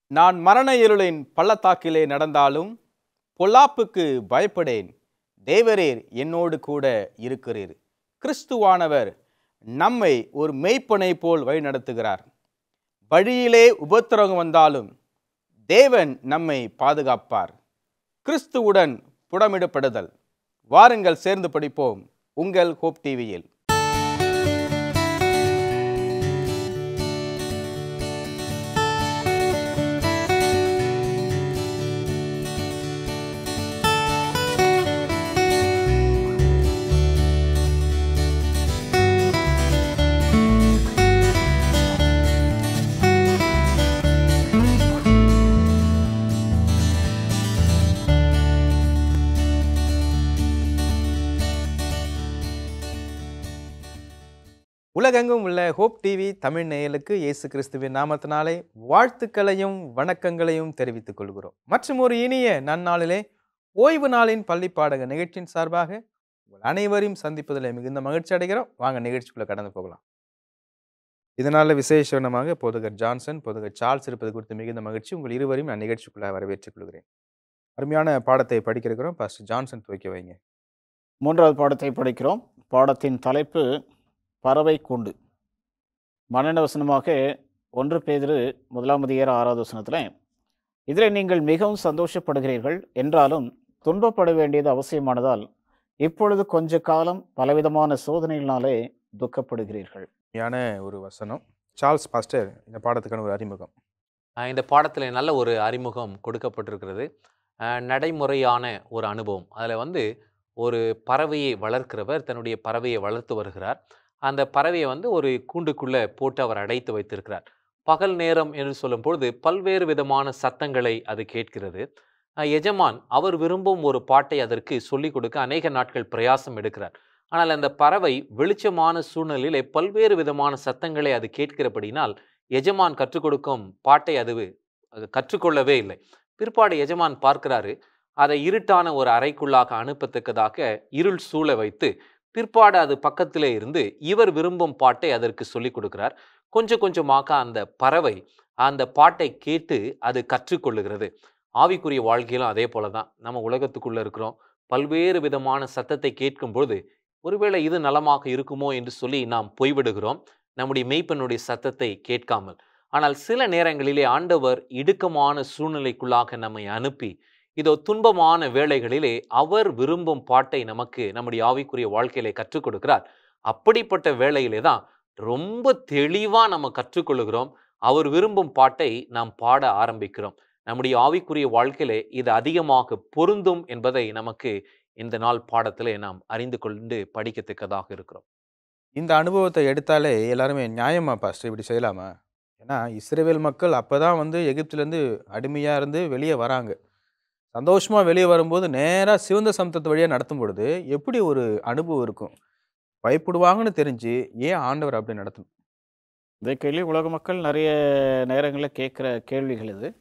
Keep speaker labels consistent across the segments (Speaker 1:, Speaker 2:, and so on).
Speaker 1: நான் மரண இருளின் பள்ளத்தாக்கிலே நடந்தாலும் பொல்லாப்புக்கு பயப்படேன் தேவரீர் என்னோடு கூட இருக்கிறீர் கிறிஸ்துவானவர் நம்மை ஒரு மெய்ப்பனை போல் வழிநடத்துகிறார் வழியிலே உபத்திரவம் வந்தாலும் தேவன் நம்மை பாதுகாப்பார் கிறிஸ்துவுடன் புடமிடப்படுதல் வாருங்கள் சேர்ந்து படிப்போம் உங்கள் ஹோப் டிவியில் உலகெங்கும் உள்ள ஹோப் டிவி தமிழ் நேயலுக்கு இயேசு கிறிஸ்துவின் நாமத்தினாலே வாழ்த்துக்களையும் வணக்கங்களையும் தெரிவித்துக் கொள்கிறோம் மற்றும் ஒரு இனிய நன்னாளிலே ஓய்வு நாளின் பள்ளி பாடக நிகழ்ச்சியின் சார்பாக உங்கள் அனைவரையும் சந்திப்பதில் மிகுந்த மகிழ்ச்சி அடைகிறோம் வாங்க நிகழ்ச்சிக்குள்ள கடந்து போகலாம் இதனால விசேஷமாக போதகர் ஜான்சன் போதகர் சார்ல்ஸ் இருப்பது குறித்து மிகுந்த மகிழ்ச்சி உங்கள் இருவரையும் நான் நிகழ்ச்சிக்குள்ள வரவேற்றுக் கொள்கிறேன் அருமையான பாடத்தை படிக்க இருக்கிறோம் பாஸ்டர் ஜான்சன் துவைக்க வைங்க
Speaker 2: மூன்றாவது பாடத்தை படிக்கிறோம் பாடத்தின் தலைப்பு பறவை கூண்டு மன்னன வசனமாக ஒன்று பேதிரு முதலாம் அதிகார ஆறாவது வசனத்தில் இதில் நீங்கள் மிகவும் சந்தோஷப்படுகிறீர்கள் என்றாலும் துன்பப்பட வேண்டியது அவசியமானதால் இப்பொழுது கொஞ்ச காலம் பலவிதமான சோதனைகளினாலே துக்கப்படுகிறீர்கள்
Speaker 1: யான ஒரு வசனம் சார்ல்ஸ் பாஸ்டர் இந்த பாடத்துக்கான ஒரு அறிமுகம்
Speaker 3: அஹ் இந்த பாடத்தில் நல்ல ஒரு அறிமுகம் கொடுக்கப்பட்டிருக்கிறது அஹ் நடைமுறையான ஒரு அனுபவம் அதில் வந்து ஒரு பறவையை வளர்க்கிறவர் தன்னுடைய பறவையை வளர்த்து வருகிறார் அந்த பறவையை வந்து ஒரு கூண்டுக்குள்ளே போட்டு அவர் அடைத்து வைத்திருக்கிறார் பகல் நேரம் என்று சொல்லும் பொழுது பல்வேறு விதமான சத்தங்களை அது கேட்கிறது அஹ் எஜமான் அவர் விரும்பும் ஒரு பாட்டை அதற்கு சொல்லிக் கொடுக்க அநேக நாட்கள் பிரயாசம் எடுக்கிறார் ஆனால் அந்த பறவை வெளிச்சமான சூழ்நிலையிலே பல்வேறு விதமான சத்தங்களை அது கேட்கிறபடினால் எஜமான் கற்றுக் கொடுக்கும் பாட்டை அது அது கற்றுக்கொள்ளவே இல்லை பிற்பாடு எஜமான் பார்க்கிறாரு அதை இருட்டான ஒரு அறைக்குள்ளாக அனுப்பத்தக்கதாக இருள் சூழ வைத்து பிற்பாடு அது பக்கத்திலே இருந்து இவர் விரும்பும் பாட்டை அதற்கு சொல்லிக் கொடுக்கிறார் கொஞ்சம் கொஞ்சமாக அந்த பறவை அந்த பாட்டை கேட்டு அது கற்றுக்கொள்ளுகிறது ஆவிக்குரிய வாழ்க்கையிலும் அதே போல தான் நம்ம உலகத்துக்குள்ள இருக்கிறோம் பல்வேறு விதமான சத்தத்தை கேட்கும்பொழுது ஒருவேளை இது நலமாக இருக்குமோ என்று சொல்லி நாம் போய்விடுகிறோம் நம்முடைய மெய்ப்பனுடைய சத்தத்தை கேட்காமல் ஆனால் சில நேரங்களிலே ஆண்டவர் இடுக்கமான சூழ்நிலைக்குள்ளாக நம்மை அனுப்பி இதோ துன்பமான வேளைகளிலே அவர் விரும்பும் பாட்டை நமக்கு நம்முடைய ஆவிக்குரிய வாழ்க்கையிலே கற்றுக் கொடுக்கிறார் அப்படிப்பட்ட வேளையிலே தான் ரொம்ப தெளிவா நம்ம கற்றுக்கொள்ளுகிறோம் அவர் விரும்பும் பாட்டை நாம் பாட ஆரம்பிக்கிறோம் நம்முடைய ஆவிக்குரிய வாழ்க்கையிலே இது அதிகமாக பொருந்தும் என்பதை நமக்கு இந்த நாள் பாடத்திலே நாம் அறிந்து கொண்டு படிக்கத்தக்கதாக இருக்கிறோம்
Speaker 1: இந்த அனுபவத்தை எடுத்தாலே எல்லாருமே நியாயமா பாஸ்டர் இப்படி செய்யலாமா ஏன்னா இஸ்ரேவேல் மக்கள் அப்பதான் வந்து எகிப்திலேருந்து அடிமையா இருந்து வெளியே வராங்க சந்தோஷமா வெளியே வரும்போது நேரா சிவந்த சமுத்திரத்து வழியா நடத்தும் பொழுது எப்படி ஒரு அனுபவம் இருக்கும் பயப்படுவாங்கன்னு தெரிஞ்சு ஏன் ஆண்டவர் அப்படி நடத்தணும்
Speaker 2: இந்த கேள்வி உலக மக்கள் நிறைய நேரங்களில் கேட்குற கேள்விகள் இது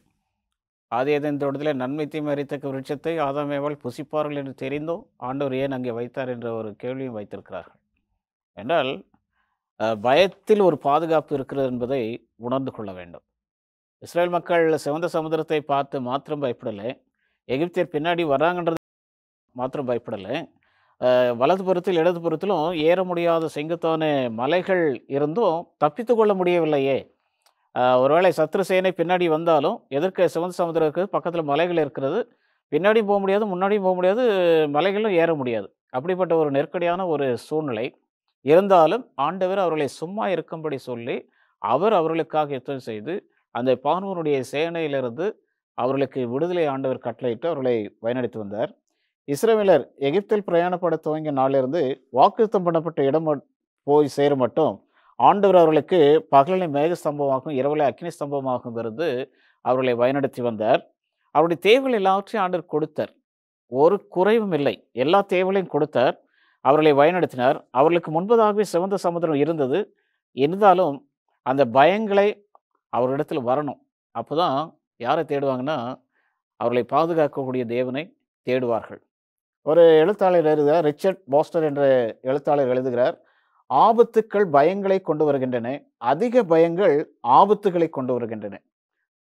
Speaker 2: ஆதி இந்த இடத்துல நன்மை தீமை அறித்தக்க விருட்சத்தை ஆதாமேவால் புசிப்பார்கள் என்று தெரிந்தும் ஆண்டவர் ஏன் அங்கே வைத்தார் என்ற ஒரு கேள்வியும் வைத்திருக்கிறார்கள் என்றால் அஹ், பயத்தில் ஒரு பாதுகாப்பு இருக்கிறது என்பதை உணர்ந்து கொள்ள வேண்டும் இஸ்ரேல் மக்கள் சிவந்த சமுத்திரத்தை பார்த்து மாத்திரம் பயப்படலை எகிப்தியர் பின்னாடி வராங்கன்றது மாத்திரம் பயப்படலை அஹ், வலது புறத்தில் இடது புறத்திலும் ஏற முடியாத செங்குத்தான மலைகள் இருந்தும் தப்பித்து கொள்ள முடியவில்லையே அஹ், ஒருவேளை சத்ரு சேனை பின்னாடி வந்தாலும் எதிர்க்க சிவந்த சமுத்திரத்துக்கு பக்கத்தில் மலைகள் இருக்கிறது பின்னாடியும் போக முடியாது முன்னாடியும் போக முடியாது மலைகளும் ஏற முடியாது அப்படிப்பட்ட ஒரு நெருக்கடியான ஒரு சூழ்நிலை இருந்தாலும் ஆண்டவர் அவர்களை சும்மா இருக்கும்படி சொல்லி அவர் அவர்களுக்காக யுத்தம் செய்து அந்த பார்வனுடைய சேனையிலிருந்து அவர்களுக்கு விடுதலை ஆண்டவர் கட்டளையிட்டு அவர்களை வழிநடத்தி வந்தார் இஸ்ரவேலர் எகிப்தில் பிரயாணப்பட துவங்கிய நாளிலிருந்து வாக்குத்தம் பண்ணப்பட்ட இடம் மட்- போய் சேர மட்டும் ஆண்டவர் அவர்களுக்கு பகலினை மேக ஸ்தம்பமாகவும் இரவுல அக்னி ஸ்தம்பமாகவும் இருந்து அவர்களை வழிநடத்தி வந்தார் அவருடைய தேவைகள் எல்லாவற்றையும் ஆண்டவர் கொடுத்தார் ஒரு குறைவும் இல்லை எல்லா தேவைகளையும் கொடுத்தார் அவர்களை வழிநடத்தினார் அவர்களுக்கு முன்பதாகவே சிவந்த சமுத்திரம் இருந்தது இருந்தாலும் அந்த பயங்களை அவரிடத்தில் வரணும் அப்போதான் யாரை தேடுவாங்கன்னா அவர்களை பாதுகாக்கக்கூடிய தேவனை தேடுவார்கள் ஒரு எழுத்தாளர் எழுதுகிறார் ரிச்சர்ட் பாஸ்டர் என்ற எழுத்தாளர் எழுதுகிறார் ஆபத்துக்கள் பயங்களை கொண்டு வருகின்றன அதிக பயங்கள் ஆபத்துகளை கொண்டு வருகின்றன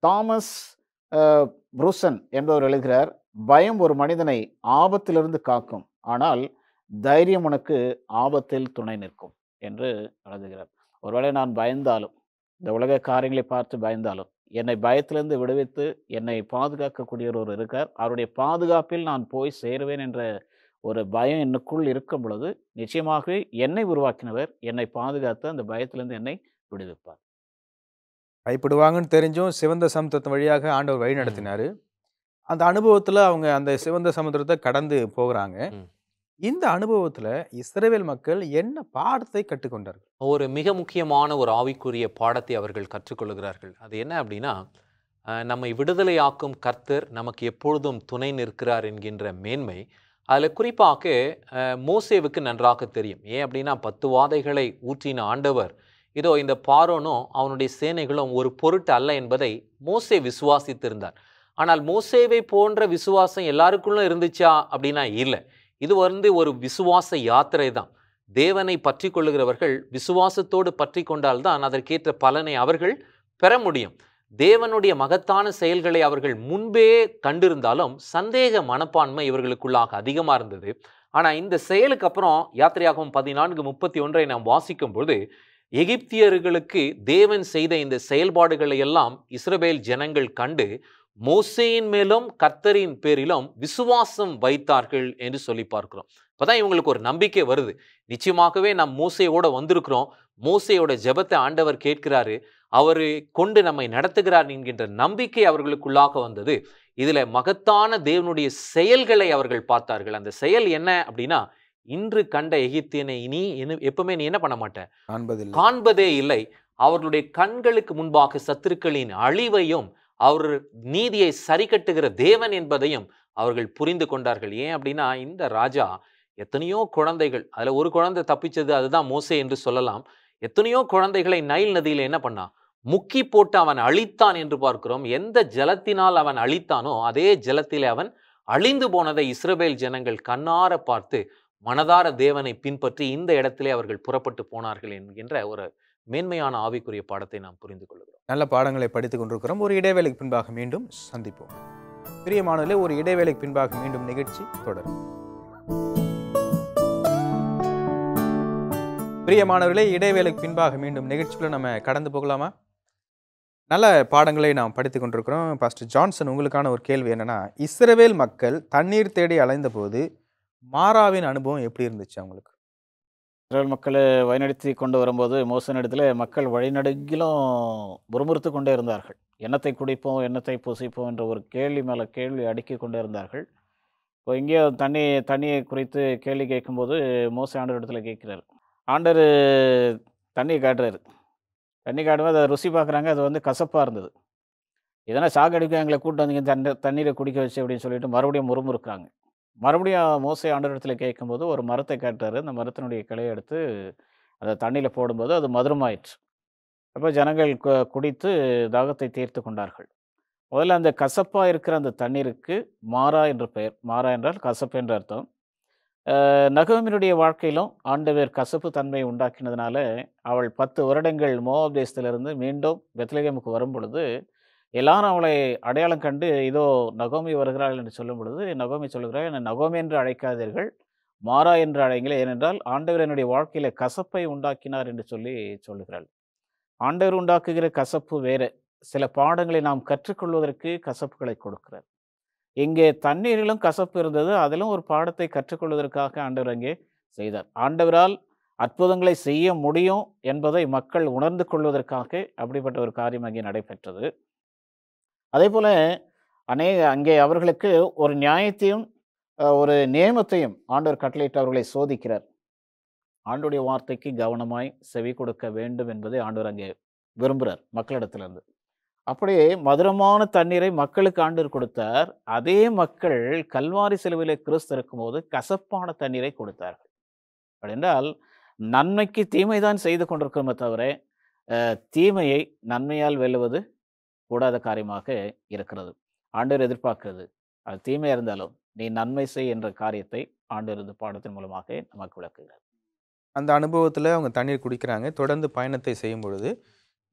Speaker 2: தாமஸ் அஹ், புரூசன் என்பவர் எழுதுகிறார் பயம் ஒரு மனிதனை ஆபத்திலிருந்து காக்கும் ஆனால் தைரியம் உனக்கு ஆபத்தில் துணை நிற்கும் என்று எழுதுகிறார் ஒருவேளை நான் பயந்தாலும் இந்த உலக காரியங்களை பார்த்து பயந்தாலும் என்னை பயத்திலிருந்து விடுவித்து என்னை பாதுகாக்கக்கூடியவர் இருக்கார் அவருடைய பாதுகாப்பில் நான் போய் சேருவேன் என்ற ஒரு பயம் என்னுக்குள் இருக்கும் பொழுது நிச்சயமாகவே என்னை உருவாக்கினவர் என்னை பாதுகாத்து அந்த பயத்திலிருந்து என்னை விடுவிப்பார்
Speaker 1: பயப்படுவாங்கன்னு தெரிஞ்சும் சிவந்த சமுத்திரத்தின் வழியாக ஆண்டவர் வழி நடத்தினாரு அந்த அனுபவத்துல அவங்க அந்த சிவந்த சமுத்திரத்தை கடந்து போகிறாங்க
Speaker 3: ம்.
Speaker 1: இந்த அனுபவத்துல இஸ்ரவேல் மக்கள் என்ன பாடத்தை கற்றுக்கொண்டார்கள்
Speaker 3: ஒரு மிக முக்கியமான ஒரு ஆவிக்குரிய பாடத்தை அவர்கள் கற்றுக்கொள்கிறார்கள் அது என்ன அப்படின்னா அஹ், நம்மை விடுதலையாக்கும் கர்த்தர் நமக்கு எப்பொழுதும் துணை நிற்கிறார் என்கின்ற மேன்மை அதில் குறிப்பாக அஹ், மோசேவுக்கு நன்றாக தெரியும் ஏன் அப்படின்னா பத்து வாதைகளை ஊற்றின ஆண்டவர் இதோ இந்த பாரோனும் அவனுடைய சேனைகளும் ஒரு பொருட்டு அல்ல என்பதை மோசே விசுவாசித்திருந்தார் ஆனால் மோசேவை போன்ற விசுவாசம் எல்லாருக்குள்ளும் இருந்துச்சா அப்படின்னா இல்லை இது வந்து ஒரு விசுவாச யாத்திரை தான் தேவனை பற்றி கொள்ளுகிறவர்கள் விசுவாசத்தோடு பற்றி கொண்டால்தான் அதற்கேற்ற பலனை அவர்கள் பெற முடியும் தேவனுடைய மகத்தான செயல்களை அவர்கள் முன்பே கண்டிருந்தாலும் சந்தேக மனப்பான்மை இவர்களுக்குள்ளாக அதிகமாக இருந்தது ஆனால் இந்த செயலுக்கு அப்புறம் யாத்திரையாகவும் பதினான்கு முப்பத்தி ஒன்றை நாம் வாசிக்கும் பொழுது எகிப்தியர்களுக்கு தேவன் செய்த இந்த செயல்பாடுகளை எல்லாம் இஸ்ரவேல் ஜனங்கள் கண்டு மோசேயின் மேலும் கர்த்தரின் பேரிலும் விசுவாசம் வைத்தார்கள் என்று சொல்லி பார்க்கிறோம் அப்பதான் இவங்களுக்கு ஒரு நம்பிக்கை வருது நிச்சயமாகவே நாம் மோசையோட வந்திருக்கிறோம் மோசையோட ஜெபத்தை ஆண்டவர் கேட்கிறாரு அவர் கொண்டு நம்மை நடத்துகிறார் என்கின்ற நம்பிக்கை அவர்களுக்குள்ளாக வந்தது இதுல மகத்தான தேவனுடைய செயல்களை அவர்கள் பார்த்தார்கள் அந்த செயல் என்ன அப்படின்னா இன்று கண்ட எகிப்தியனை இனி இனி- எப்பவுமே நீ என்ன பண்ண மாட்ட
Speaker 1: காண்பதில்லை
Speaker 3: காண்பதே இல்லை அவர்களுடைய கண்களுக்கு முன்பாக சத்துருக்களின் அழிவையும் அவர் நீதியை சரி கட்டுகிற தேவன் என்பதையும் அவர்கள் புரிந்து கொண்டார்கள் ஏன் அப்படின்னா இந்த ராஜா எத்தனையோ குழந்தைகள் அதுல ஒரு குழந்தை தப்பிச்சது அதுதான் மோசே என்று சொல்லலாம் எத்தனையோ குழந்தைகளை நைல் நதியில என்ன பண்ணான் முக்கி போட்டு அவன் அழித்தான் என்று பார்க்கிறோம் எந்த ஜலத்தினால் அவன் அழித்தானோ அதே ஜலத்திலே அவன் அழிந்து போனதை இஸ்ரவேல் ஜனங்கள் கண்ணார பார்த்து மனதார தேவனை பின்பற்றி இந்த இடத்திலே அவர்கள் புறப்பட்டு போனார்கள் என்கின்ற ஒரு மேன்மையான ஆவிக்குரிய பாடத்தை நாம் புரிந்து கொள்கிறோம்
Speaker 1: நல்ல பாடங்களை படித்துக் கொண்டிருக்கிறோம் ஒரு இடைவேளைக்கு பின்பாக மீண்டும் சந்திப்போம் பிரியமானதிலே ஒரு இடைவேளைக்கு பின்பாக மீண்டும் நிகழ்ச்சி தொடரும் பிரியமானவர்களே இடைவேளைக்கு பின்பாக மீண்டும் நிகழ்ச்சிக்குள்ள நம்ம கடந்து போகலாமா நல்ல பாடங்களை நாம் படித்துக் கொண்டிருக்கிறோம் பாஸ்டர் ஜான்சன் உங்களுக்கான ஒரு கேள்வி என்னன்னா இஸ்ரவேல் மக்கள் தண்ணீர் தேடி அலைந்த போது மாறாவின் அனுபவம் எப்படி இருந்துச்சு அவங்களுக்கு
Speaker 2: இஸ்ரேல் மக்களை வழிநடத்தி கொண்டு வரும்போது மோசனிடத்தில் மக்கள் வழிநடுகிலும் முறுமுறுத்து கொண்டே இருந்தார்கள் எண்ணத்தை குடிப்போம் எண்ணத்தை புசிப்போம் என்ற ஒரு கேள்வி மேலே கேள்வி அடுக்கி கொண்டே இருந்தார்கள் இப்போ இங்கே தண்ணி தண்ணியை குறித்து கேள்வி கேட்கும்போது மோச ஆண்டவர் இடத்துல கேட்குறாரு ஆண்டர் தண்ணியை காட்டுறாரு தண்ணி காட்டும்போது அதை ருசி பார்க்குறாங்க அது வந்து கசப்பாக இருந்தது இதனால் சாகடிக்க எங்களை கூட்டு வந்தீங்க தண்ணி தண்ணீரை குடிக்க வச்சு அப்படின்னு சொல்லிட்டு மறுபடியும் முறுமுறுக்கிறாங்க மறுபடியும் மோசை ஆண்டவரத்தில் கேட்கும்போது ஒரு மரத்தை காட்டுறாரு அந்த மரத்தினுடைய கிளையை எடுத்து அதை தண்ணியில் போடும்போது அது மதுரமாயிற்று அப்போ ஜனங்கள் கு- குடித்து தாகத்தை தீர்த்து கொண்டார்கள் முதல்ல அந்த கசப்பாக இருக்கிற அந்த தண்ணீருக்கு மாறா என்று பெயர் மாறா என்றால் கசப்பு என்ற அர்த்தம் அஹ் நகோமியினுடைய வாழ்க்கையிலும் ஆண்டவர் கசப்பு தன்மையை உண்டாக்கினதுனால அவள் பத்து வருடங்கள் மோவாப் தேசத்திலிருந்து மீண்டும் பெத்லகேமுக்கு வரும் பொழுது எல்லாரும் அவளை அடையாளம் கண்டு இதோ நகோமி வருகிறாள் என்று சொல்லும் பொழுது நகோமி சொல்லுகிறாள் என்னை நகோமி என்று அழைக்காதீர்கள் மாறா என்று அழைங்களே ஏனென்றால் ஆண்டவர் என்னுடைய வாழ்க்கையில கசப்பை உண்டாக்கினார் என்று சொல்லி சொல்லுகிறாள் ஆண்டவர் உண்டாக்குகிற கசப்பு வேறு சில பாடங்களை நாம் கற்றுக்கொள்வதற்கு கசப்புகளை கொடுக்கிறார் இங்கே தண்ணீரிலும் கசப்பு இருந்தது அதிலும் ஒரு பாடத்தை கற்றுக்கொள்வதற்காக ஆண்டவர் அங்கே செய்தார் ஆண்டவரால் அற்புதங்களை செய்ய முடியும் என்பதை மக்கள் உணர்ந்து கொள்வதற்காக அப்படிப்பட்ட ஒரு காரியம் அங்கே நடைபெற்றது அதே போல அநேக அங்கே அவர்களுக்கு ஒரு நியாயத்தையும் அஹ், ஒரு நியமத்தையும் ஆண்டவர் கட்டளையிட்டு அவர்களை சோதிக்கிறார் ஆண்டுடைய வார்த்தைக்கு கவனமாய் செவி கொடுக்க வேண்டும் என்பதை ஆண்டவர் அங்கே விரும்புகிறார் மக்களிடத்திலிருந்து அப்படியே மதுரமான தண்ணீரை மக்களுக்கு ஆண்டவர் கொடுத்தார் அதே மக்கள் கல்வாரி சிலுவையிலே கிறிஸ்து இருக்கும்போது கசப்பான தண்ணீரை கொடுத்தார்கள் அப்படின்றால் நன்மைக்கு தீமைதான் செய்து கொண்டிருக்கிறோமே தவிர அஹ், தீமையை நன்மையால் வெல்லுவது கூடாத காரியமாக இருக்கிறது ஆண்டவர் எதிர்பார்க்கிறது அது தீமையாக இருந்தாலும் நீ நன்மை செய் என்ற காரியத்தை ஆண்டவர் இந்த பாடத்தின் மூலமாக நமக்கு விளக்குகிறார்
Speaker 1: அந்த அனுபவத்தில் அவங்க தண்ணீர் குடிக்கிறாங்க தொடர்ந்து பயணத்தை செய்யும் பொழுது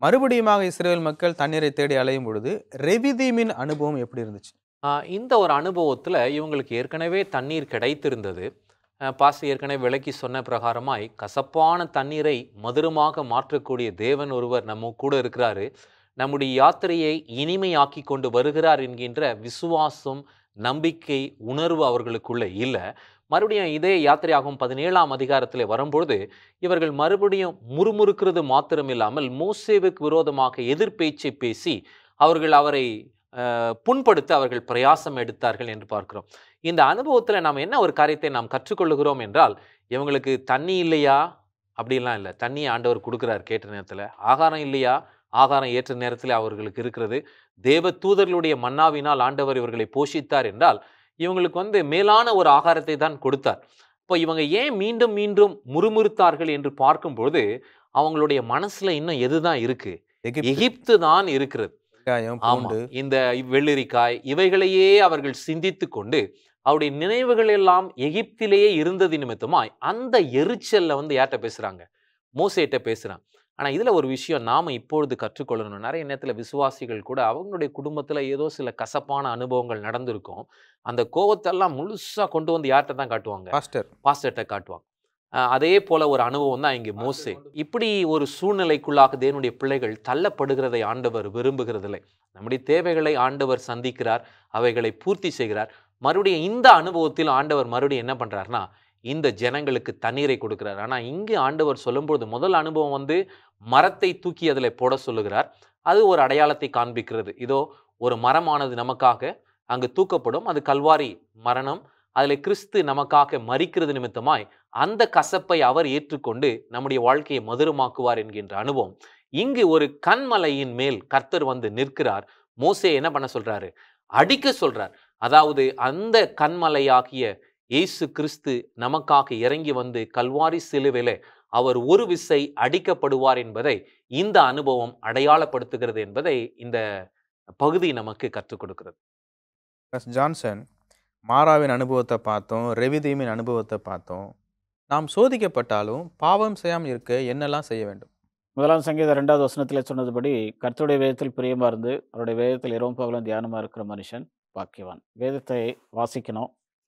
Speaker 1: மறுபடியுமாக இஸ்ரேல் மக்கள் தண்ணீரை தேடி அலையும் பொழுது ரெவிதீமின் அனுபவம் எப்படி இருந்துச்சு
Speaker 3: ஆஹ் இந்த ஒரு அனுபவத்தில் இவங்களுக்கு ஏற்கனவே தண்ணீர் கிடைத்திருந்தது ஆஹ் பாஸ்டர் ஏற்கனவே விளக்கி சொன்ன பிரகாரமாய் கசப்பான தண்ணீரை மதுரமாக மாற்றக்கூடிய தேவன் ஒருவர் நம்ம கூட இருக்கிறாரு நம்முடைய யாத்திரையை இனிமையாக்கி கொண்டு வருகிறார் என்கின்ற விசுவாசம் நம்பிக்கை உணர்வு அவர்களுக்குள்ள இல்லை மறுபடியும் இதே யாத்திரையாகும் பதினேழாம் அதிகாரத்தில் வரும்பொழுது இவர்கள் மறுபடியும் முறுமுறுக்கிறது மாத்திரமில்லாமல் மோசேவுக்கு விரோதமாக எதிர்பேச்சை பேசி அவர்கள் அவரை அஹ், புண்படுத்த அவர்கள் பிரயாசம் எடுத்தார்கள் என்று பார்க்கிறோம் இந்த அனுபவத்தில் நாம் என்ன ஒரு காரியத்தை நாம் கற்றுக்கொள்ளுகிறோம் என்றால் இவங்களுக்கு தண்ணி இல்லையா அப்படிலாம் இல்லை தண்ணி ஆண்டவர் கொடுக்குறார் கேட்ட நேரத்தில் ஆகாரம் இல்லையா ஆகாரம் ஏற்ற நேரத்தில் அவர்களுக்கு இருக்கிறது தேவ தூதர்களுடைய மன்னாவினால் ஆண்டவர் இவர்களை போஷித்தார் என்றால் இவங்களுக்கு வந்து மேலான ஒரு ஆகாரத்தை தான் கொடுத்தார் இப்போ இவங்க ஏன் மீண்டும் மீண்டும் முறுமுறுத்தார்கள் என்று பார்க்கும்பொழுது அவங்களுடைய மனசுல இன்னும் எதுதான் இருக்கு
Speaker 1: எகிப்து
Speaker 3: எகிப்து தான் இருக்கிறது
Speaker 1: வெங்காயம்
Speaker 3: ஆமா
Speaker 1: பூண்டு
Speaker 3: இந்த வெள்ளரிக்காய் இவைகளையே அவர்கள் சிந்தித்து கொண்டு அவருடைய நினைவுகள் எல்லாம் எகிப்திலேயே இருந்தது நிமித்தமாய் அந்த எரிச்சல்ல வந்து யார்கிட்ட பேசுறாங்க மோசேட்ட பேசுறாங்க ஆனா இதுல ஒரு விஷயம் நாம இப்பொழுது கற்றுக்கொள்ளணும் நிறைய நேரத்துல விசுவாசிகள் கூட அவங்களுடைய குடும்பத்துல ஏதோ சில கசப்பான அனுபவங்கள் நடந்திருக்கும் அந்த கோவத்தெல்லாம் முழுசா கொண்டு வந்து யார்கிட்ட தான் காட்டுவாங்க
Speaker 1: பாஸ்டர்
Speaker 3: பாஸ்டர்கிட்ட காட்டுவாங்க அஹ் அதே போல ஒரு அனுபவம் தான் இங்கே மோசே இப்படி ஒரு சூழ்நிலைக்குள்ளாக தேவனுடைய பிள்ளைகள் தள்ளப்படுகிறதை ஆண்டவர் விரும்புகிறதில்லை நம்முடைய தேவைகளை ஆண்டவர் சந்திக்கிறார் அவைகளை பூர்த்தி செய்கிறார் மறுபடியும் இந்த அனுபவத்தில் ஆண்டவர் மறுபடியும் என்ன பண்றாருன்னா இந்த ஜனங்களுக்கு தண்ணீரை கொடுக்கிறார் ஆனா இங்கு ஆண்டவர் சொல்லும்போது முதல் அனுபவம் வந்து மரத்தை தூக்கி அதில் போட சொல்லுகிறார் அது ஒரு அடையாளத்தை காண்பிக்கிறது இதோ ஒரு மரமானது நமக்காக அங்கு தூக்கப்படும் அது கல்வாரி மரணம் அதில் கிறிஸ்து நமக்காக மறிக்கிறது நிமித்தமாய் அந்த கசப்பை அவர் ஏற்றுக்கொண்டு நம்முடைய வாழ்க்கையை மதுரமாக்குவார் என்கின்ற அனுபவம் இங்கு ஒரு கண்மலையின் மேல் கர்த்தர் வந்து நிற்கிறார் மோசே என்ன பண்ண சொல்றாரு அடிக்க சொல்றார் அதாவது அந்த கண்மலையாகிய இயேசு கிறிஸ்து நமக்காக இறங்கி வந்து கல்வாரி சிலுவிலே அவர் ஒரு விசை அடிக்கப்படுவார் என்பதை இந்த அனுபவம் அடையாளப்படுத்துகிறது என்பதை இந்த பகுதி நமக்கு கற்றுக் கொடுக்கிறது
Speaker 1: பாஸ்டர் ஜான்சன் மாராவின் அனுபவத்தை பார்த்தோம் ரெவிதீமின் அனுபவத்தை பார்த்தோம் நாம் சோதிக்கப்பட்டாலும் பாவம் செய்யாமல் இருக்க என்னெல்லாம் செய்ய வேண்டும்
Speaker 2: முதலாம் சங்கீதம் ரெண்டாவது வசனத்தில் சொன்னதுபடி கர்த்தருடைய வேதத்தில் பிரியமா இருந்து அவருடைய வேதத்தில் இரவும் பகலும் தியானமா இருக்கிற மனுஷன் பாக்கியவான் வேதத்தை வாசிக்கணும்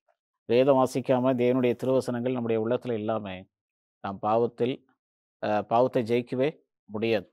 Speaker 2: வேதம் வாசிக்காம தேவனுடைய திருவசனங்கள் நம்முடைய உள்ளத்துல இல்லாம நாம் பாவத்தில் அஹ், பாவத்தை ஜெயிக்கவே முடியாது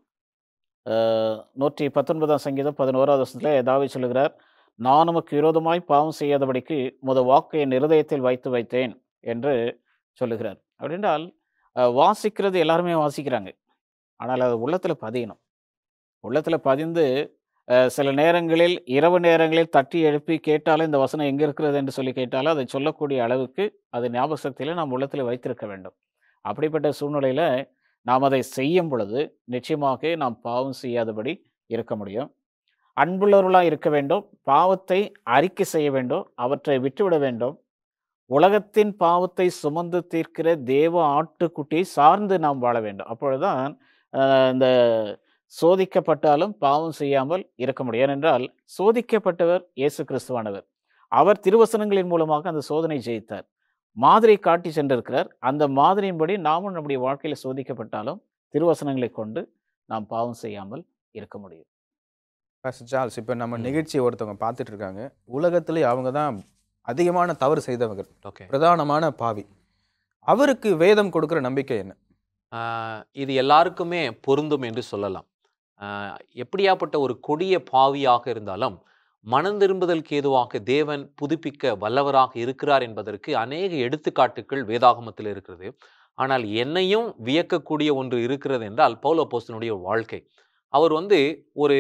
Speaker 2: அஹ், நூற்றி பத்தொன்பதாம் சங்கீதம் பதினோராவது வசனத்தில் தாவி சொல்லுகிறார் நான் உமக்கு விரோதமாய் பாவம் செய்யாதபடிக்கு முத வாக்கு என் இருதயத்தில் வைத்து வைத்தேன் என்று சொல்லுகிறார் அப்படின்றால் அஹ், வாசிக்கிறது எல்லாருமே வாசிக்கிறாங்க ஆனால் அது உள்ளத்தில் பதியணும் உள்ளத்தில் பதிந்து அஹ், சில நேரங்களில் இரவு நேரங்களில் தட்டி எழுப்பி கேட்டாலும் இந்த வசனம் எங்கே இருக்கிறது என்று சொல்லி கேட்டாலும் அதை சொல்லக்கூடிய அளவுக்கு அது ஞாபக சக்தியில் நாம் உள்ளத்தில் வைத்திருக்க வேண்டும் அப்படிப்பட்ட சூழ்நிலையில் நாம் அதை செய்யும் பொழுது நிச்சயமாக நாம் பாவம் செய்யாதபடி இருக்க முடியும் அன்புள்ளவர்களாக இருக்க வேண்டும் பாவத்தை அறிக்கை செய்ய வேண்டும் அவற்றை விட்டுவிட வேண்டும் உலகத்தின் பாவத்தை சுமந்து தீர்க்கிற தேவ ஆட்டுக்குட்டியை சார்ந்து நாம் வாழ வேண்டும் அப்பொழுதுதான் அஹ், இந்த சோதிக்கப்பட்டாலும் பாவம் செய்யாமல் இருக்க முடியும் ஏனென்றால் சோதிக்கப்பட்டவர் இயேசு கிறிஸ்துவானவர் அவர் திருவசனங்களின் மூலமாக அந்த சோதனை ஜெயித்தார் மாதிரி காட்டி சென்றிருக்கிறார் அந்த மாதிரியின்படி நாமும் நம்முடைய வாழ்க்கையில் சோதிக்கப்பட்டாலும் திருவசனங்களை கொண்டு நாம் பாவம் செய்யாமல் இருக்க முடியும்
Speaker 1: பாஸ்டர் சார்ல்ஸ் இப்போ நம்ம
Speaker 3: ம்.
Speaker 1: நிகழ்ச்சியை ஒருத்தவங்க பார்த்துட்டு இருக்காங்க உலகத்திலே அவங்க தான் அதிகமான தவறு செய்தவங்க
Speaker 3: ஓகே
Speaker 1: பிரதானமான பாவி அவருக்கு வேதம் கொடுக்குற நம்பிக்கை என்ன
Speaker 3: ஆஹ் இது எல்லாருக்குமே பொருந்தும் என்று சொல்லலாம் ஆஹ் எப்படியாப்பட்ட ஒரு கொடிய பாவியாக இருந்தாலும் மனம் திரும்புதலுக்கு ஏதுவாக தேவன் புதுப்பிக்க வல்லவராக இருக்கிறார் என்பதற்கு அநேக எடுத்துக்காட்டுகள் வேதாகமத்தில் இருக்கிறது ஆனால் என்னையும் வியக்கக்கூடிய ஒன்று இருக்கிறது என்றால் பவுல் அப்போஸ்தலனுடைய வாழ்க்கை அவர் வந்து ஒரு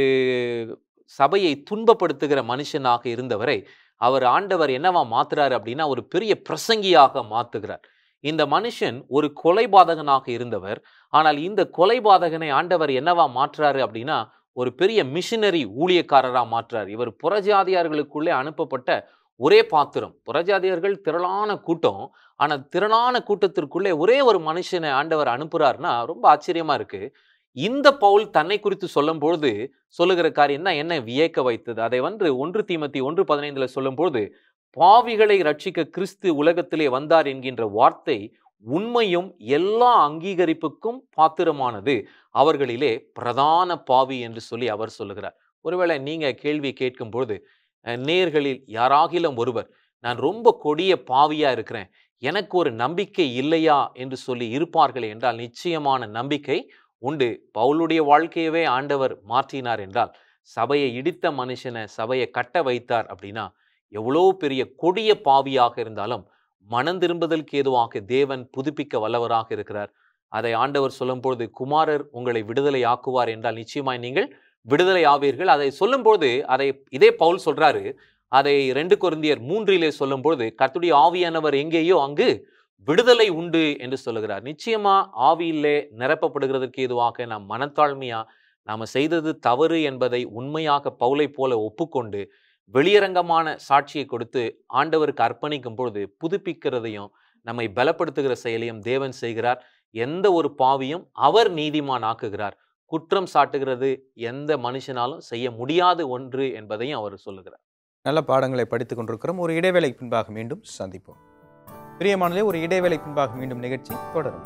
Speaker 3: சபையை துன்பப்படுத்துகிற மனுஷனாக இருந்தவரை அவர் ஆண்டவர் என்னவா மாத்துறாரு அப்படின்னா ஒரு பெரிய பிரசங்கியாக மாத்துகிறார் இந்த மனுஷன் ஒரு கொலைபாதகனாக இருந்தவர் ஆனால் இந்த கொலைபாதகனை ஆண்டவர் என்னவா மாற்றுறாரு அப்படின்னா ஒரு பெரிய மிஷினரி ஊழியக்காரரா மாற்றுறார் இவர் புறஜாதியார்களுக்குள்ளே அனுப்பப்பட்ட ஒரே பாத்திரம் புறஜாதியர்கள் திரளான கூட்டம் ஆனா திரளான கூட்டத்திற்குள்ளே ஒரே ஒரு மனுஷனை ஆண்டவர் அனுப்புறாருன்னா ரொம்ப ஆச்சரியமா இருக்கு இந்த பவுல் தன்னை குறித்து சொல்லும் பொழுது சொல்லுகிற காரியம் தான் என்ன வியக்க வைத்தது அதை வந்து ஒன்று தீமத்தி ஒன்று பதினைந்துல சொல்லும் பொழுது பாவிகளை ரட்சிக்க கிறிஸ்து உலகத்திலே வந்தார் என்கின்ற வார்த்தை உண்மையும் எல்லா அங்கீகரிப்புக்கும் பாத்திரமானது அவர்களிலே பிரதான பாவி என்று சொல்லி அவர் சொல்லுகிறார் ஒருவேளை நீங்க கேள்வி கேட்கும்போது அஹ், நேர்களில் யாராகிலும் ஒருவர் நான் ரொம்ப கொடிய பாவியா இருக்கிறேன் எனக்கு ஒரு நம்பிக்கை இல்லையா என்று சொல்லி இருப்பார்கள் என்றால் நிச்சயமான நம்பிக்கை உண்டு பவுலுடைய வாழ்க்கையவே ஆண்டவர் மாற்றினார் என்றால் சபையை இடித்த மனுஷனை சபையை கட்ட வைத்தார் அப்படின்னா எவ்வளோ பெரிய கொடிய பாவியாக இருந்தாலும் மனம் திரும்புதலுக்கு ஏதுவாக தேவன் புதுப்பிக்க வல்லவராக இருக்கிறார் அதை ஆண்டவர் சொல்லும்பொழுது குமாரர் உங்களை விடுதலை ஆக்குவார் என்றால் நிச்சயமாய் நீங்கள் விடுதலை ஆவீர்கள் அதை சொல்லும்போது அதை இதே பவுல் சொல்றாரு அதை ரெண்டு கொரிந்தியர் மூன்றிலே சொல்லும்போது கர்த்தருடைய ஆவியானவர் எங்கேயோ அங்கு விடுதலை உண்டு என்று சொல்லுகிறார் நிச்சயமா ஆவியிலே நிரப்பப்படுகிறதற்கு ஏதுவாக நாம் மனத்தாழ்மையா நாம செய்தது தவறு என்பதை உண்மையாக பவுலை போல ஒப்புக்கொண்டு வெளியரங்கமான சாட்சியை கொடுத்து ஆண்டவருக்கு அர்ப்பணிக்கும் பொழுது புதுப்பிக்கிறதையும் நம்மை பலப்படுத்துகிற செயலையும் தேவன் செய்கிறார் எந்த ஒரு பாவியும் அவர் நீதிமான் ஆக்குகிறார் குற்றம் சாட்டுகிறது எந்த மனுஷனாலும் செய்ய முடியாத ஒன்று என்பதையும் அவர் சொல்லுகிறார்
Speaker 1: நல்ல பாடங்களை படித்துக் கொண்டிருக்கிறோம் ஒரு இடைவேளைக்கு பின்பாக மீண்டும் சந்திப்போம் பிரியமானதே ஒரு இடைவேளைக்கு பின்பாக மீண்டும் நிகழ்ச்சி தொடரும்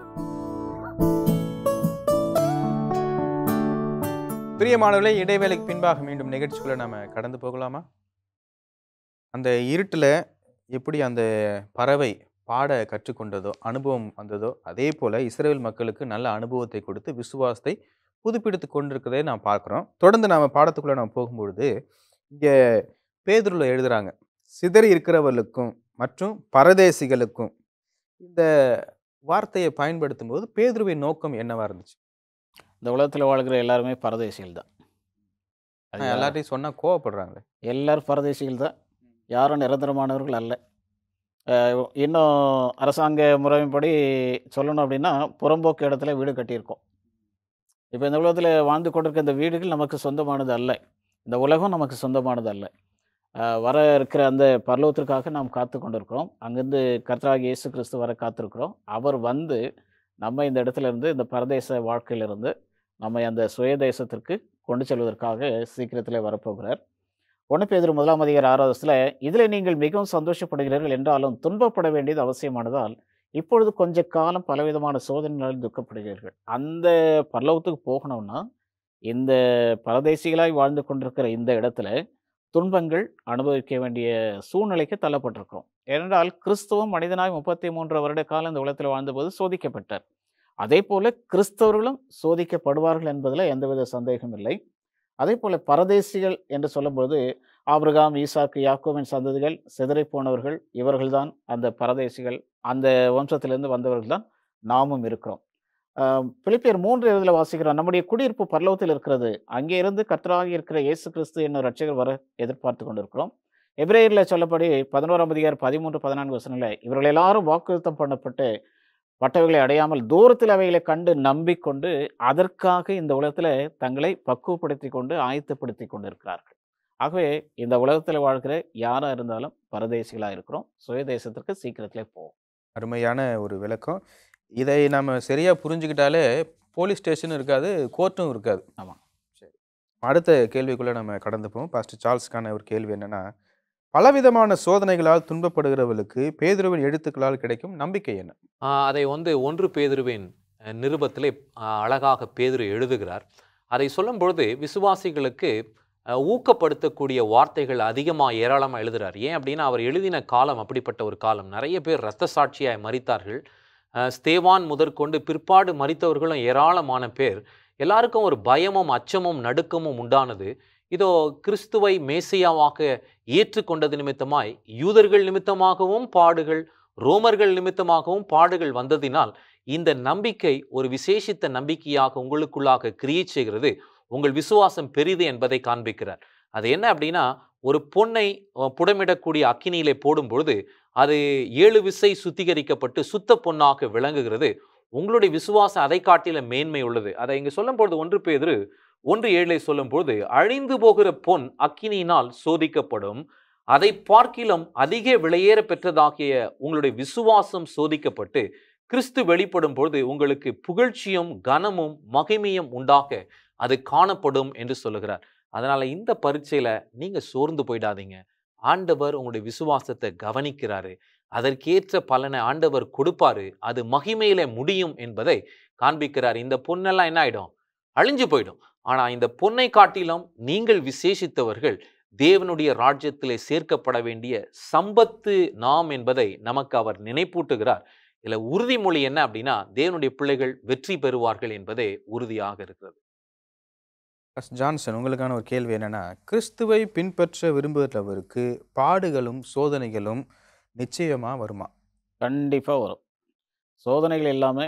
Speaker 1: பிரியமானவர்களே இடைவேளைக்கு பின்பாக மீண்டும் நிகழ்ச்சிக்குள்ள நாம கடந்து போகலாமா அந்த இருட்டில் எப்படி அந்த பறவை பாட கற்றுக்கொண்டதோ அனுபவம் வந்ததோ அதே போல இஸ்ரேல் மக்களுக்கு நல்ல அனுபவத்தை கொடுத்து விசுவாசத்தை புதுப்பிடித்து கொண்டிருக்கிறதை நாம் பார்க்குறோம் தொடர்ந்து நாம் பாடத்துக்குள்ளே நாம் போகும்பொழுது இங்கே பேதுருல எழுதுறாங்க சிதறி இருக்கிறவர்களுக்கும் மற்றும் பரதேசிகளுக்கும் இந்த வார்த்தையை பயன்படுத்தும் போது பேதுருவின் நோக்கம் என்னவா இருந்துச்சு
Speaker 2: இந்த உலகத்தில் வாழ்கிற எல்லாருமே பரதேசிகள் தான் அது
Speaker 1: ஆனா, எல்லார்ட்டையும் சொன்னா கோவப்படுறாங்களே
Speaker 2: எல்லாரும் பரதேசிகள் தான் யாரும் நிரந்தரமானவர்கள் அல்ல அஹ் இன்னும் அரசாங்க முறைப்படி சொல்லணும் அப்படின்னா புறம்போக்கு இடத்துல வீடு கட்டியிருக்கோம் இப்போ இந்த உலகத்தில் வாழ்ந்து கொண்டிருக்க இந்த வீடுகள் நமக்கு சொந்தமானது அல்ல இந்த உலகம் நமக்கு சொந்தமானது அல்ல அஹ் வர இருக்கிற அந்த பரலோகத்திற்காக நாம் காத்து கொண்டிருக்கிறோம் அங்கேருந்து கர்த்தராகிய இயேசு கிறிஸ்து வர காத்திருக்கிறோம் அவர் வந்து நம்ம இந்த இடத்துல இருந்து இந்த பரதேச வாழ்க்கையிலிருந்து நம்மை அந்த சுயதேசத்திற்கு கொண்டு செல்வதற்காக சீக்கிரத்தில் வரப்போகிறார் ஒன்று பேதர் முதலாம் அதிகார ஆறாவதுல இதில் நீங்கள் மிகவும் சந்தோஷப்படுகிறீர்கள் என்றாலும் துன்பப்பட வேண்டியது அவசியமானதால் இப்பொழுது கொஞ்ச காலம் பலவிதமான சோதனைகளால் துக்கப்படுகிறீர்கள் அந்த பரலோகத்துக்கு போகணும்னா இந்த பரதேசிகளாய் வாழ்ந்து கொண்டிருக்கிற இந்த இடத்துல துன்பங்கள் அனுபவிக்க வேண்டிய சூழ்நிலைக்கு தள்ளப்பட்டிருக்கிறோம் ஏனென்றால் கிறிஸ்துவம் மனிதனாய் முப்பத்தி மூன்று வருட காலம் இந்த உலகத்தில் வாழ்ந்தபோது சோதிக்கப்பட்டார் அதே போல கிறிஸ்தவர்களும் சோதிக்கப்படுவார்கள் என்பதில் எந்தவித சந்தேகம் இல்லை அதே போல பரதேசிகள் என்று சொல்லும்போது ஆபிரகாம் ஈசாக்கு யாக்கோவின் சந்ததிகள் சிதறிப் போனவர்கள் இவர்கள்தான் அந்த பரதேசிகள் அந்த வம்சத்திலிருந்து வந்தவர்கள் தான் நாமும் இருக்கிறோம் ஆஹ் பிலிப்பியர் மூன்று இதில் வாசிக்கிறோம் நம்முடைய குடியிருப்பு பரலோகத்தில் இருக்கிறது அங்கே இருந்து கர்த்தராகி இருக்கிற இயேசு கிறிஸ்து என்னும் ரட்சகர் வர எதிர்பார்த்து கொண்டிருக்கிறோம் எபிரேயரில் சொல்லப்படி பதினோராம் அதிகார் பதிமூன்று பதினான்கு வசனங்களில் இவர்கள் எல்லாரும் வாக்குத்தம் பண்ணப்பட்டு பட்டவைகளை அடையாமல் தூரத்தில் அவைகளை கண்டு நம்பிக்கொண்டு அதற்காக இந்த உலகத்தில் தங்களை பக்குவப்படுத்தி கொண்டு ஆயத்தப்படுத்தி கொண்டு இருக்கிறார்கள் ஆகவே இந்த உலகத்தில் வாழ்கிற யாராக இருந்தாலும் பரதேசிகளாக இருக்கிறோம் சுயதேசத்திற்கு சீக்கிரத்திலே போவோம்
Speaker 1: அருமையான ஒரு விளக்கம் இதை நம்ம சரியா புரிஞ்சுக்கிட்டாலே போலீஸ் ஸ்டேஷனும் இருக்காது கோர்ட்டும் இருக்காது
Speaker 2: ஆமா.
Speaker 1: சரி அடுத்த கேள்விக்குள்ள நம்ம கடந்து போவோம் பாஸ்டர் சார்ல்ஸ்க்கான ஒரு கேள்வி என்னன்னா பலவிதமான சோதனைகளால் துன்பப்படுகிறவர்களுக்கு பேதுருவின் எழுத்துக்களால் கிடைக்கும் நம்பிக்கை என்ன
Speaker 3: ஆஹ் அதை வந்து ஒன்று பேதுருவின் அஹ், நிருபத்திலே ஆஹ், அழகாக பேதுரு எழுதுகிறார் அதை சொல்லும் பொழுது விசுவாசிகளுக்கு அஹ், ஊக்கப்படுத்தக்கூடிய வார்த்தைகள் அதிகமாக ஏராளமாக எழுதுறார் ஏன் அப்படின்னா அவர் எழுதின காலம் அப்படிப்பட்ட ஒரு காலம் நிறைய பேர் இரத்த சாட்சியாய் மறித்தார்கள் அஹ், ஸ்தேவான் முதற்கொண்டு பிற்பாடு மறித்தவர்களும் ஏராளமான பேர் எல்லாருக்கும் ஒரு பயமும் அச்சமும் நடுக்கமும் உண்டானது இதோ கிறிஸ்துவை மேசியாவாக ஏற்றுக்கொண்டது நிமித்தமாய் யூதர்கள் நிமித்தமாகவும் பாடுகள் ரோமர்கள் நிமித்தமாகவும் பாடுகள் வந்ததினால் இந்த நம்பிக்கை ஒரு விசேஷித்த நம்பிக்கையாக உங்களுக்குள்ளாக கிரியேட் செய்கிறது உங்கள் விசுவாசம் பெரிது என்பதை காண்பிக்கிறார் அது என்ன அப்படின்னா ஒரு பொன்னை அஹ், புடமிடக்கூடிய அக்கினியிலே போடும் பொழுது அது ஏழு விசை சுத்திகரிக்கப்பட்டு சுத்த பொன்னாக விளங்குகிறது உங்களுடைய விசுவாசம் அதை காட்டில மேன்மை உள்ளது அதை இங்க சொல்லும் பொழுது ஒன்று பேதுரு ஒன்று ஏழை சொல்லும் பொழுது அழிந்து போகிற பொன் அக்கினியினால் சோதிக்கப்படும் அதை பார்க்கிலும் அதிக விலையேற பெற்றதாகிய உங்களுடைய விசுவாசம் சோதிக்கப்பட்டு கிறிஸ்து வெளிப்படும் பொழுது உங்களுக்கு புகழ்ச்சியும் கனமும் மகிமையும் உண்டாக அது காணப்படும் என்று சொல்லுகிறார் அதனால இந்த பரீட்சையில நீங்க சோர்ந்து போயிடாதீங்க ஆண்டவர் உங்களுடைய விசுவாசத்தை கவனிக்கிறாரு அதற்கேற்ற பலனை ஆண்டவர் கொடுப்பாரு அது மகிமையில முடியும் என்பதை காண்பிக்கிறார் இந்த பொண்ணெல்லாம் என்ன ஆயிடும் அழிஞ்சு போயிடும் ஆனா இந்த பொன்னை காட்டிலும் நீங்கள் விசேஷித்தவர்கள் தேவனுடைய ராஜ்யத்திலே சேர்க்கப்பட வேண்டிய சம்பத்து நாம் என்பதை நமக்கு அவர் நினைப்பூட்டுகிறார் இதுல உறுதிமொழி என்ன அப்படின்னா தேவனுடைய பிள்ளைகள் வெற்றி பெறுவார்கள் என்பதே உறுதியாக இருக்கிறது
Speaker 1: பாஸ்டர் ஜான்சன் உங்களுக்கான ஒரு கேள்வி என்னன்னா கிறிஸ்துவை பின்பற்ற விரும்புகிறவருக்கு பாடுகளும் சோதனைகளும் நிச்சயமா வருமா
Speaker 2: கண்டிப்பாக வரும் சோதனைகள் எல்லாமே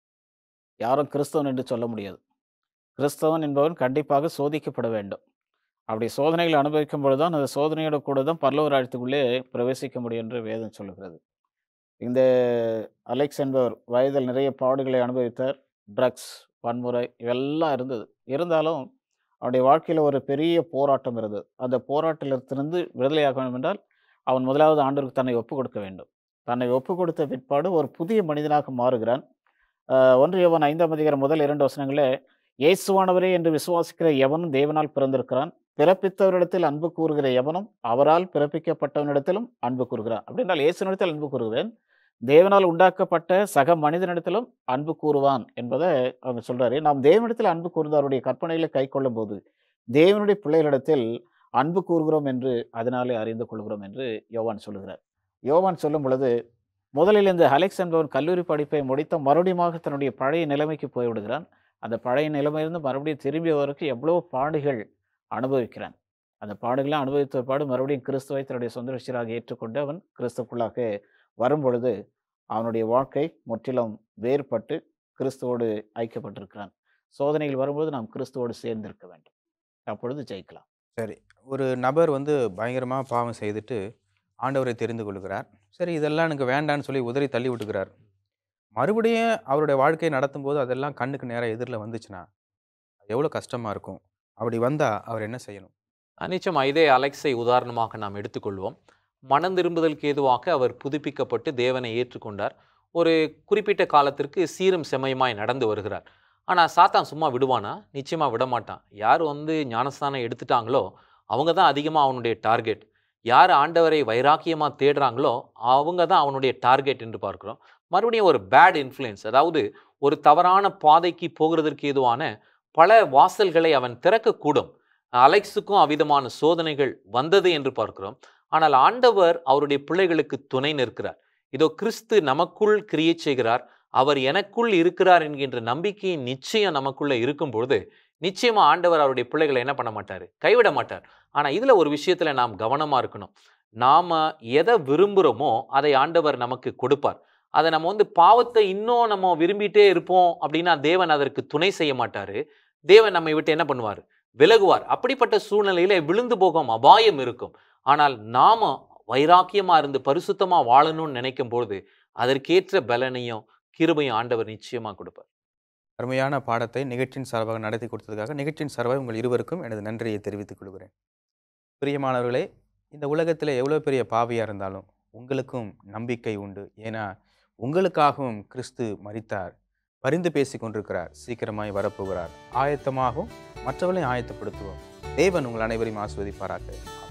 Speaker 2: யாரும் கிறிஸ்தவன் என்று சொல்ல முடியாது கிறிஸ்தவன் என்பவன் கண்டிப்பாக சோதிக்கப்பட வேண்டும் அப்படி சோதனைகளை அனுபவிக்கும் பொழுது தான் அந்த சோதனையோட கூட தான் பரலோக ராஜ்யத்துக்குள்ளே பிரவேசிக்க முடியும் என்று வேதம் சொல்லுகிறது இந்த அலெக்ஸ் என்பவர் வயதில் நிறைய பாடுகளை அனுபவித்தார் ட்ரக்ஸ் வன்முறை இவெல்லாம் இருந்தது இருந்தாலும் அவனுடைய வாழ்க்கையில் ஒரு பெரிய போராட்டம் இருந்தது அந்த போராட்டத்திலிருந்து விடுதலையாக வேண்டும் என்றால் அவன் முதலாவது ஆண்டவருக்கு தன்னை ஒப்பு கொடுக்க வேண்டும் தன்னை ஒப்பு கொடுத்த பிற்பாடு ஒரு புதிய மனிதனாக மாறுகிறான் ஆஹ் ஒன்று யவன் ஐந்தாம் அதிகாரம் முதல் இரண்டு வசனங்களே இயேசுவானவரே என்று விசுவாசிக்கிற எவனும் தேவனால் பிறந்திருக்கிறான் பிறப்பித்தவரிடத்தில் அன்பு கூறுகிற எவனும் அவரால் பிறப்பிக்கப்பட்டவனிடத்திலும் அன்பு கூறுகிறான் அப்படின்றால் இயேசுனிடத்தில் அன்பு கூறுகிறேன் தேவனால் உண்டாக்கப்பட்ட சக மனிதனிடத்திலும் அன்பு கூறுவான் என்பதை அவர் சொல்றாரு நாம் தேவனிடத்தில் அன்பு கூர்ந்து அவருடைய கற்பனைகளை கை கொள்ளும் போது தேவனுடைய பிள்ளைகளிடத்தில் அன்பு கூறுகிறோம் என்று அதனாலே அறிந்து கொள்கிறோம் என்று யோவான் சொல்லுகிறார் யோவான் சொல்லும் பொழுது முதலில் இந்த அலெக்ஸ் என்பவன் கல்லூரி படிப்பை முடித்த மறுபடியுமாக தன்னுடைய பழைய நிலைமைக்கு போய்விடுகிறான் அந்த பழைய நிலைமையிலிருந்து மறுபடியும் திரும்பியவருக்கு எவ்வளோ பாடுகள் அனுபவிக்கிறான் அந்த பாடுகளை அனுபவித்த பாடு மறுபடியும் கிறிஸ்துவை தன்னுடைய சொந்த ரசிகராக ஏற்றுக்கொண்டு அவன் கிறிஸ்துக்குள்ளாக வரும் பொழுது அவனுடைய வாழ்க்கை முற்றிலும் வேறுபட்டு கிறிஸ்துவோடு ஐக்கியப்பட்டிருக்கிறான் சோதனைகள் வரும்போது நாம் கிறிஸ்துவோடு சேர்ந்திருக்க வேண்டும் அப்பொழுது ஜெயிக்கலாம்
Speaker 1: சரி ஒரு நபர் வந்து பயங்கரமாக பாவம் செய்துட்டு ஆண்டவரை தெரிந்து கொள்கிறார் சரி இதெல்லாம் எனக்கு வேண்டான்னு சொல்லி உதறி தள்ளி விட்டுக்கிறார் மறுபடியும் அவருடைய வாழ்க்கையை நடத்தும்போது அதெல்லாம் கண்ணுக்கு நேராக எதிரில் வந்துச்சுன்னா எவ்வளோ கஷ்டமாக இருக்கும் அப்படி வந்தால் அவர் என்ன செய்யணும்
Speaker 3: அஹ் நிச்சயமா இதே அலெக்ஸை உதாரணமாக நாம் எடுத்துக்கொள்வோம் மனம் திரும்புதலுக்கு ஏதுவாக அவர் புதுப்பிக்கப்பட்டு தேவனை ஏற்றுக்கொண்டார் ஒரு குறிப்பிட்ட காலத்திற்கு சீரும் செம்மையுமாய் நடந்து வருகிறார் ஆனால் சாத்தான் சும்மா விடுவானா நிச்சயமாக விட மாட்டான் யார் வந்து ஞானஸ்தானம் எடுத்துட்டாங்களோ அவங்க தான் அதிகமாக அவனுடைய டார்கெட் யார் ஆண்டவரை வைராக்கியமாக தேடுறாங்களோ அவங்க தான் அவனுடைய டார்கெட் என்று பார்க்கிறோம் மறுபடியும் ஒரு பேட் இன்ஃப்ளூயன்ஸ் அதாவது ஒரு தவறான பாதைக்கு போகிறதற்கு ஏதுவான பல வாசல்களை அவன் திறக்கக்கூடும் அலெக்ஸுக்கும் அவ்விதமான சோதனைகள் வந்தது என்று பார்க்கிறோம் ஆனால் ஆண்டவர் அவருடைய பிள்ளைகளுக்கு துணை நிற்கிறார் இதோ கிறிஸ்து நமக்குள் கிரியை செய்கிறார் அவர் எனக்குள் இருக்கிறார் என்கின்ற நம்பிக்கை நிச்சயம் நமக்குள்ள இருக்கும் பொழுது நிச்சயமா ஆண்டவர் அவருடைய பிள்ளைகளை என்ன பண்ண மாட்டார் கைவிட மாட்டார் ஆனா இதுல ஒரு விஷயத்துல நாம் கவனமா இருக்கணும் நாம எதை விரும்புகிறோமோ அதை ஆண்டவர் நமக்கு கொடுப்பார் அதை நம்ம வந்து பாவத்தை இன்னும் நம்ம விரும்பிட்டே இருப்போம் அப்படின்னா தேவன் அதற்கு துணை செய்ய மாட்டாரு தேவன் நம்மை விட்டு என்ன பண்ணுவார் விலகுவார் அப்படிப்பட்ட சூழ்நிலையில விழுந்து போகும் அபாயம் இருக்கும் ஆனால் நாம வைராக்கியமா இருந்து பரிசுத்தமா வாழணும்னு நினைக்கும் பொழுது அதற்கேற்ற பலனையும் கிருபையும் ஆண்டவர் நிச்சயமா கொடுப்பார்
Speaker 1: அருமையான பாடத்தை நிகழ்ச்சியின் சார்பாக நடத்தி கொடுத்ததுக்காக நிகழ்ச்சியின் சார்பாக உங்கள் இருவருக்கும் எனது நன்றியை தெரிவித்துக் கொள்கிறேன் பிரியமானவர்களே இந்த உலகத்தில் எவ்வளோ பெரிய பாவியாக இருந்தாலும் உங்களுக்கும் நம்பிக்கை உண்டு ஏன்னா உங்களுக்காகவும் கிறிஸ்து மரித்தார் பரிந்து பேசி கொண்டிருக்கிறார் சீக்கிரமாய் வரப்போகிறார் ஆயத்தமாகவும் மற்றவர்களையும் ஆயத்தப்படுத்துவோம் தேவன் உங்கள் அனைவரையும் ஆஸ்வதிப்பாராக